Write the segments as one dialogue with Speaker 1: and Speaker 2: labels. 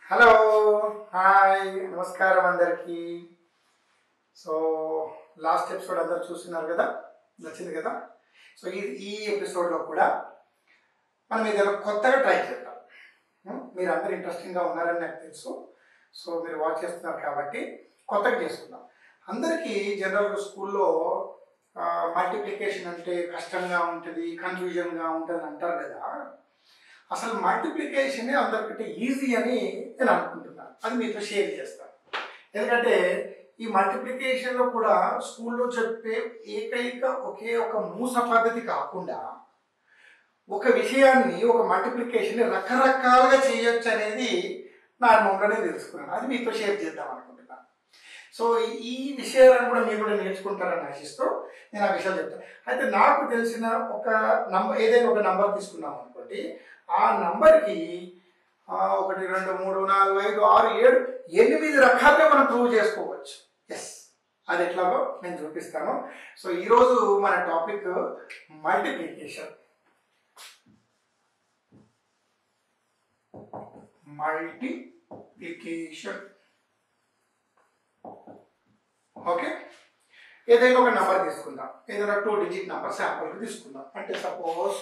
Speaker 1: Hello hi నమస్కారం అందరికీ so last episode అందరు చూస్తున్నారు కదా నచ్చింది కదా సో ఈ ఈ ఎపిసోడ్లో కూడా మనం ఏదైనా కొత్తగా ట్రై చేద్దాం ఉం? మీరు అందరు ఇంట్రెస్టింగ్గా ఉన్నారని నాకు తెలుసు సో మీరు వాచ్ చేస్తున్నారు కాబట్టి కొత్తగా చేసుకుందాం అందరికీ జనరల్గా స్కూల్లో మల్టిప్లికేషన్ అంటే కష్టంగా ఉంటుంది కన్ఫ్యూజన్గా ఉంటుంది అంటారు కదా అసలు మల్టిప్లికేషన్ అందరికంటే ఈజీ అని నేను అనుకుంటున్నాను అది మీతో షేర్ చేస్తాను ఎందుకంటే ఈ మల్టిప్లికేషన్లో కూడా స్కూల్లో చెప్పే ఏకైక ఒకే ఒక మూస పద్ధతి కాకుండా ఒక విషయాన్ని ఒక మల్టిప్లికేషన్ని రకరకాలుగా చేయొచ్చు అనేది నా అనుభవంలోనే తెలుసుకున్నాను అది మీతో షేర్ చేద్దాం అనుకుంటున్నాను సో ఈ విషయాలను కూడా మీరు కూడా నేర్చుకుంటారని ఆశిస్తూ నేను ఆ విషయాలు చెప్తాను అయితే నాకు తెలిసిన ఒక నంబర్ ఏదైనా ఒక నంబర్ తీసుకున్నాం అనుకోండి ఆ నంబర్కి ఆ, ఒకటి రెండు మూడు నాలుగు ఐదు ఆరు ఏడు ఎనిమిది రకాలుగా మనం ప్రూవ్ చేసుకోవచ్చు ఎస్ అది ఎట్లాగో నేను చూపిస్తాను సో ఈరోజు మన టాపిక్ మల్టిప్లికేషన్ మల్టిప్లికేషన్ ఓకే ఏదైనా ఒక నెంబర్ తీసుకుందాం ఏదైనా టూ డిజిట్ నెంబర్ శాంపుల్కి తీసుకుందాం అంటే సపోజ్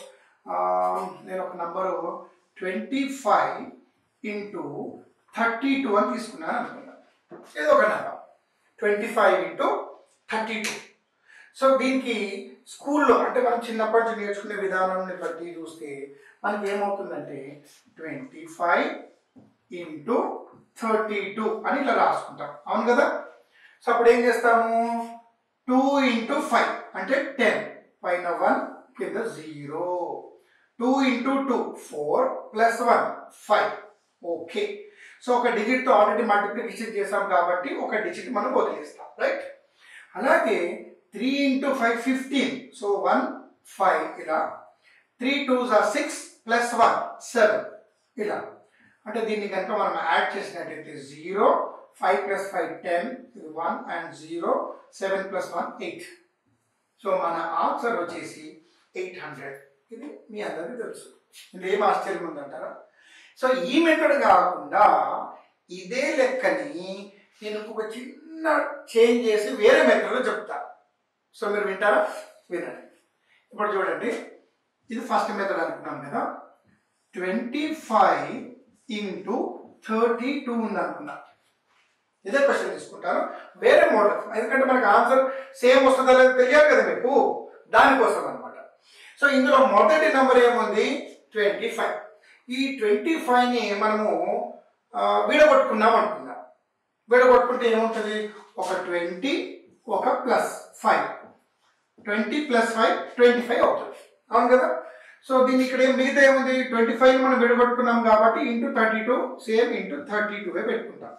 Speaker 1: నేను ఒక number twenty five into thirty two అని తీసుకున్నాను అనుకున్నాను ఏదో ఒక number twenty five into thirty two so దీనికి స్కూల్లో అంటే మనం చిన్నప్పటి నుంచి నేర్చుకునే విధానాన్ని బట్టి చూస్తే మనకి ఏమవుతుందంటే twenty five into thirty two అని ఇలా రాసుకుంటాం అవును కదా సో అప్పుడు ఏం చేస్తాము టూ ఇంటూ ఫైవ్ అంటే టెన్ పైన వన్ కింద zero two into two four plus one five okay so ఒక డిజిట్తో ఆల్రెడీ మల్టిప్లికేషన్ చేసాం కాబట్టి ఒక డిజిట్ మనం వదిలేస్తాం రైట్ అలాగే three into five fifteen so one five ఇలా three two or six plus one seven ఇలా అంటే దీన్ని కనుక మనం యాడ్ చేసినట్టయితే zero five plus five ten ఇది one and zero seven plus one eight so మన ఆన్సర్ వచ్చేసి ఎయిట్ హండ్రెడ్ ఇది మీ అందరికీ తెలుసు ఇది ఏం ఆశ్చర్యం ఉందంటారా సో ఈ మెథడ్ కాకుండా ఇదే లెక్కని నేను ఒక చిన్న చేంజ్ చేసి వేరే మెథడ్లో చెప్తా సో మీరు వింటారా వినండి ఇప్పుడు చూడండి ఇది ఫస్ట్ మెథడ్ అనుకున్నాం కదా twenty five into thirty two ఉంది అనుకున్నా ఇదే క్వశ్చన్ తీసుకుంటాను వేరే మోడల్ ఎందుకంటే మనకు ఆన్సర్ సేమ్ వస్తుందా లేదో తెలియాలి కదా మీకు దానికోసం అనమాట సో ఇందులో మొదటి నెంబర్ ఏముంది ట్వంటీ ఫైవ్ ఈ ట్వంటీ ఫైవ్ని మనము ఆ, విడగొట్టుకున్నాం అనుకుందాం విడగొట్టుకుంటే ఏముంటుంది ఒక ట్వంటీ ఒక plus five twenty plus five twenty five అవుతుంది అవును కదా సో దీన్ని ఇక్కడ ఏం మిగతా ఏముంది ట్వంటీ ఫైవ్ మనం విడగొట్టుకున్నాం కాబట్టి into thirty two same into thirty two పెట్టుకుంటాం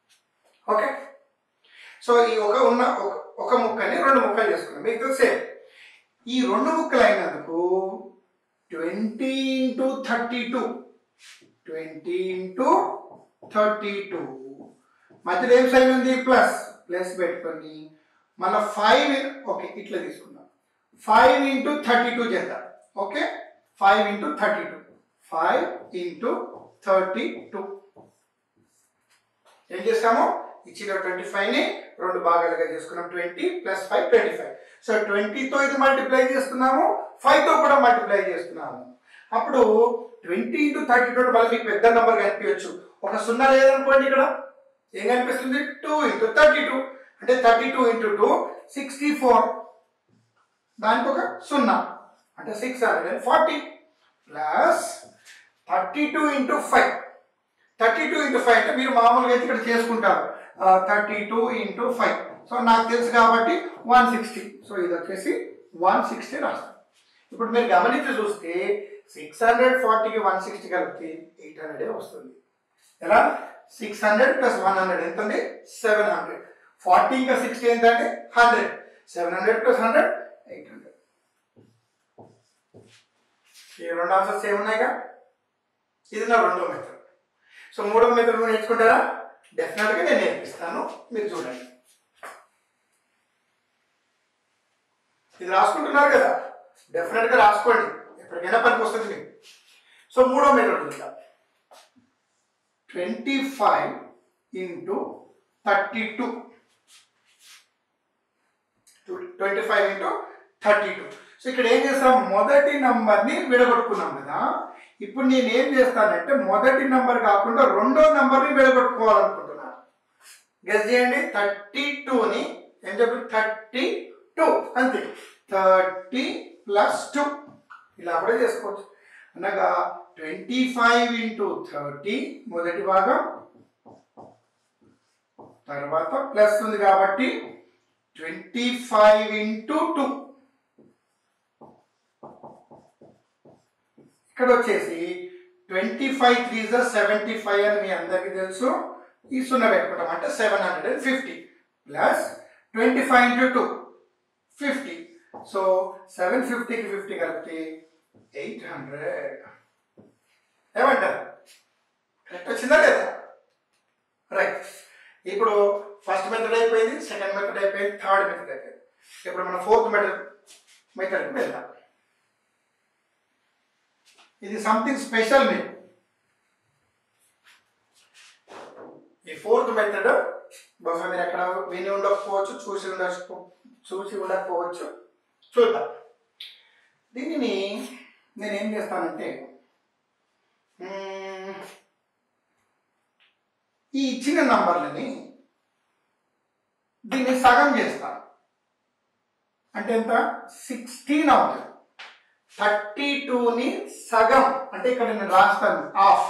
Speaker 1: ఓకే సో ఈ ఒక ఉన్న ఒక- ఒక ముక్కని రెండు ముక్కలు చేసుకున్నాం మిగతా సేమ్ ఈ రెండు ముక్కలు అయినందుకు twenty into thirty two twenty into thirty two మధ్యలో ఏం సైన్ ఉంది ప్లస్ ప్లస్ పెట్టుకొని మళ్ళీ ఫైవ్ ఓకే ఇట్లా తీసుకుందాం ఫైవ్ ఇంటూ థర్టీ టూ చేద్దాం okay five into thirty two five into thirty two ఏం చేస్తాము ఇచ్చిన ట్వంటీ ఫైవ్ని రెండు భాగాలుగా చేసుకున్నాం twenty plus five twenty five so ట్వంటీతో ఇది మల్టిప్లై చేస్తున్నాము ఫైవ్తో కూడా మల్టిప్లై చేస్తున్నాము అప్పుడు ట్వంటీ ఇంటూ థర్టీ టూ మళ్ళీ మీకు పెద్ద నెంబర్ కనిపించచ్చు ఒక సున్నా లేదనుకోండి ఇక్కడ ఏం కనిపిస్తుంది టూ ఇంటూ థర్టీ టూ అంటే thirty two into two sixty four దానికి ఒక సున్నా అంటే six hundred and forty plus thirty two into five thirty two into five అంటే మీరు మామూలుగా అయితే ఇక్కడ చేసుకుంటారు thirty two into five so నాకు తెలుసు కాబట్టి వన్ సిక్స్టీ సో ఇది వచ్చేసి వన్ సిక్స్టీ రాస్తాం ఇప్పుడు మీరు గమనించి చూస్తే సిక్స్ హండ్రెడ్ ఫార్టీకి వన్ సిక్స్టీ కలిపితే ఎయిట్ హండ్రెడ్ వస్తుంది ఎలా six hundred plus one hundred ఎంత ఉంది సెవెన్ హండ్రెడ్ ఫార్టీ ఇంకా సిక్స్టీ ఏంటంటే hundred seven hundred plus hundred eight hundred ఈ రెండు ఆన్సర్స్ ఏమున్నాయిగా ఇది నా రెండో మెథడ్ సో మూడో మెథడ్ నేర్చుకుంటారా డెఫినెట్గా నేను నేర్పిస్తాను మీరు చూడండి ఇది రాసుకుంటున్నారు కదా డెఫినెట్గా రాసుకోండి ఎప్పటికైనా పనికి వస్తుంది మీకు సో మూడో మెథడ్ చూద్దాం twenty five into thirty two twenty five into thirty two so ఇక్కడ ఏం చేస్తాం మొదటి నంబర్ని విడగొట్టుకున్నాం కదా ఇప్పుడు నేను ఏం చేస్తానంటే మొదటి నంబర్ కాకుండా రెండో నంబర్ని విడగొట్టుకోవాలనుకుంటున్నాను గెస్ చేయండి థర్టీ టూని ఏం చెప్పి థర్టీ టూ అంతే థర్టీ ప్లస్ టూ ఇలా కూడా చేసుకోవచ్చు అనగా ట్వంటీ ఫైవ్ ఇంటూ థర్టీ మొదటి భాగం తర్వాత ప్లస్ ఉంది కాబట్టి ట్వంటీ ఫైవ్ ఇంటూ టూ ఇక్కడ వచ్చేసి ట్వంటీ ఫైవ్ త్రీ జా సెవెంటీ ఫైవ్ అని మీ అందరికీ తెలుసు ఈ సున్నా పెట్టుకుంటాం అంటే seven hundred and fifty plus twenty five into two fifty so seven ఫిఫ్టీకి ఫిఫ్టీ కలిపితే ఎయిట్ హండ్రెడ్ ఏమంటారు కరెక్ట్ వచ్చిందా లేదా రైట్ ఇప్పుడు ఫస్ట్ మెథడ్ అయిపోయింది సెకండ్ మెథడ్ అయిపోయింది థర్డ్ మెథడ్ అయిపోయింది ఇప్పుడు మనం ఫోర్త్ మెథడ్ మెథడ్కి వెళ్దాం ఇది సంథింగ్ స్పెషల్ మీకు ఈ ఫోర్త్ మెథడ్ బహుశా మీరు ఎక్కడ విని ఉండకపోవచ్చు చూసి ఉండకపో చూసి ఉండకపోవచ్చు చూద్దాం దీనిని నేను ఏం చేస్తానంటే మ్మ్, ఈ ఇచ్చిన నంబర్లని దీన్ని సగం చేస్తాను అంటే ఎంత సిక్స్టీన్ అవుతుంది థర్టీ టూని సగం అంటే ఇక్కడ నేను రాస్తాను ఆఫ్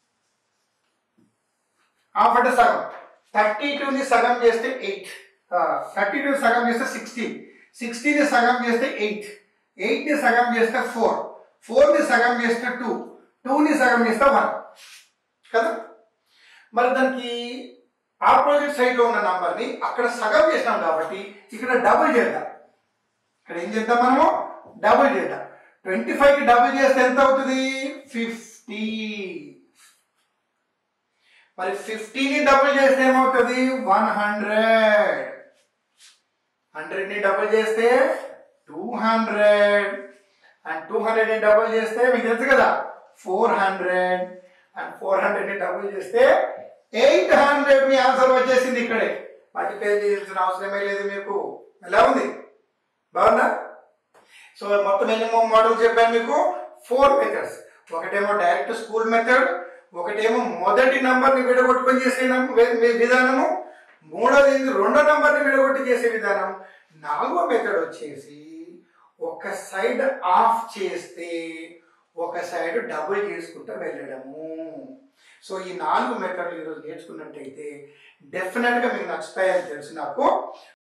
Speaker 1: ఆఫ్ అంటే సగం థర్టీ టూని సగం చేస్తే ఎయిట్ థర్టీ టూ సగం చేస్తే సిక్స్టీన్ సిక్స్టీన్ని సగం చేస్తే ఎయిట్ ఎయిట్ని సగం చేస్తే ఫోర్ ఫోర్ని సగం చేస్తే టూ టూని సగం చేస్తే వన్ కదా మరి దానికి ఆపోజిట్ సైడ్లో ఉన్న నంబర్ని అక్కడ సగం చేసినాం కాబట్టి ఇక్కడ డబుల్ చేద్దాం ఇక్కడ ఏం చేద్దాం మనము డబుల్ చేద్దాం ట్వంటీ ఫైవ్కి డబుల్ చేస్తే ఎంత అవుతుంది ఫిఫ్టీ మరి ఫిఫ్టీని డబుల్ చేస్తే ఏమవుతుంది వన్ హండ్రెడ్ హండ్రెడ్ని డబుల్ చేస్తే టూ హండ్రెడ్ అండ్ టూ హండ్రెడ్ని డబుల్ చేస్తే మీకు తెలుసు కదా ఫోర్ హండ్రెడ్ అండ్ ఫోర్ హండ్రెడ్ని డబుల్ చేస్తే ఎయిట్ హండ్రెడ్ మీ ఆన్సర్ వచ్చేసింది ఇక్కడే మల్టిప్లై చేయాల్సిన అవసరమే లేదు మీకు ఎలా ఉంది బాగుందా సో మొత్తం ఎన్ని మోడల్ చెప్పాను మీకు ఫోర్ మెథడ్స్ ఒకటేమో డైరెక్ట్ స్కూల్ మెథడ్ ఒకటేమో మొదటి నంబర్ని విడగొట్టుకొని చేసే నం- వి- వి- విధానము మూడోది ఏంది రెండో నంబర్ని విడగొట్టి చేసే విధానం నాలుగో మెథడ్ వచ్చేసి ఒక సైడ్ ఆఫ్ చేస్తే ఒక సైడ్ డబుల్ చేసుకుంటూ వెళ్ళడము సో ఈ నాలుగు మెథడ్లు ఈరోజు నేర్చుకున్నట్టయితే డెఫినెట్గా మీకు నచ్చుతాయని తెలుసు నాకు